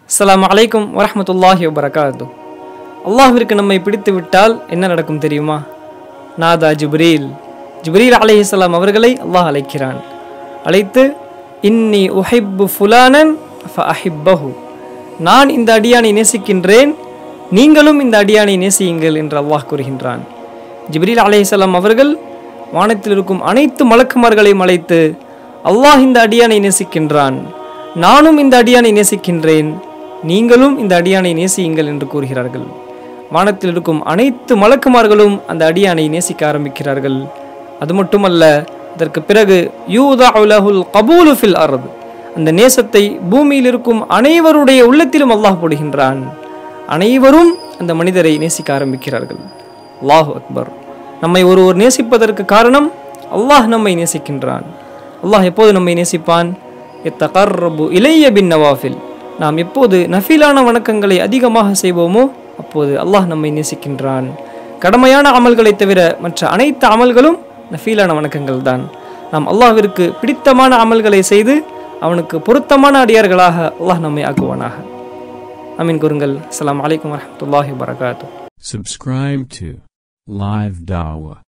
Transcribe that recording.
அஸ்ஸலாமு அலைக்கும் வரஹ்மத்துல்லாஹி வபரகாத்து அல்லாஹ்விற்கு நம்மை பிடித்து விட்டால் என்ன நடக்கும் தெரியுமா நாதா ஜிப்ரீல் ஜிப்ரீல் அலைஹிஸ்ஸலாம் அவர்களை அல்லாஹ் அழைக்கிறான் அழைத்து இன்னி உஹிப்பு ஃபுலானன் ஃப அஹிப்பஹு நான் இந்த அடியானை நேசிக்கின்றேன் நீங்களும் இந்த அடியானை நேசியுங்கள் என்று அல்லாஹ் கூறுகின்றான் ஜிப்ரீல் அலைஹிஸ்ஸலாம் அவர்கள் வானத்தில் இருக்கும் அனைத்து மலக்குமார்களையும் அழைத்து அல்லாஹ் இந்த அடியானை நேசிக்கின்றான் நானும் இந்த அடியானை நேசிக்கின்றேன் நீங்களும் இந்த அடியானை நேசியுங்கள் என்று கூறுகிறார்கள் வானத்தில் இருக்கும் அனைத்து மலக்குமார்களும் அந்த அடியானை நேசிக்க ஆரம்பிக்கிறார்கள் அது மட்டுமல்ல அதற்கு பிறகு யூதா உலகுல் கபூலு ஃபில் அர்த் அந்த நேசத்தை பூமியில் இருக்கும் அனைவருடைய உள்ளத்திலும் அல்லாஹ் போடுகின்றான் அனைவரும் அந்த மனிதரை நேசிக்க ஆரம்பிக்கிறார்கள் அல்லாஹு அக்பர் நம்மை ஒருவர் நேசிப்பதற்கு காரணம் அல்லாஹ் நம்மை நேசிக்கின்றான் அல்லாஹ் எப்போது நம்மை நேசிப்பான் எத்தகர்ரபு இளைய பின் நவாஃபில் நாம் எப்போது நஃபீலான வணக்கங்களை அதிகமாக செய்வோமோ அப்போது அல்லாஹ் நம்மை நேசிக்கின்றான் கடமையான அமல்களை தவிர மற்ற அனைத்து அமல்களும் நஃபீலான வணக்கங்கள் தான் நாம் அல்லாஹ்விற்கு பிடித்தமான அமல்களை செய்து அவனுக்கு பொருத்தமான அடியார்களாக அல்லாஹ் நம்மை ஆக்குவானாக அமீன் கூறுங்கள் அஸ்ஸலாமு அலைக்கும் வரஹ்மத்துல்லாஹி வபரகாத்துஹு Subscribe to Live Dawa.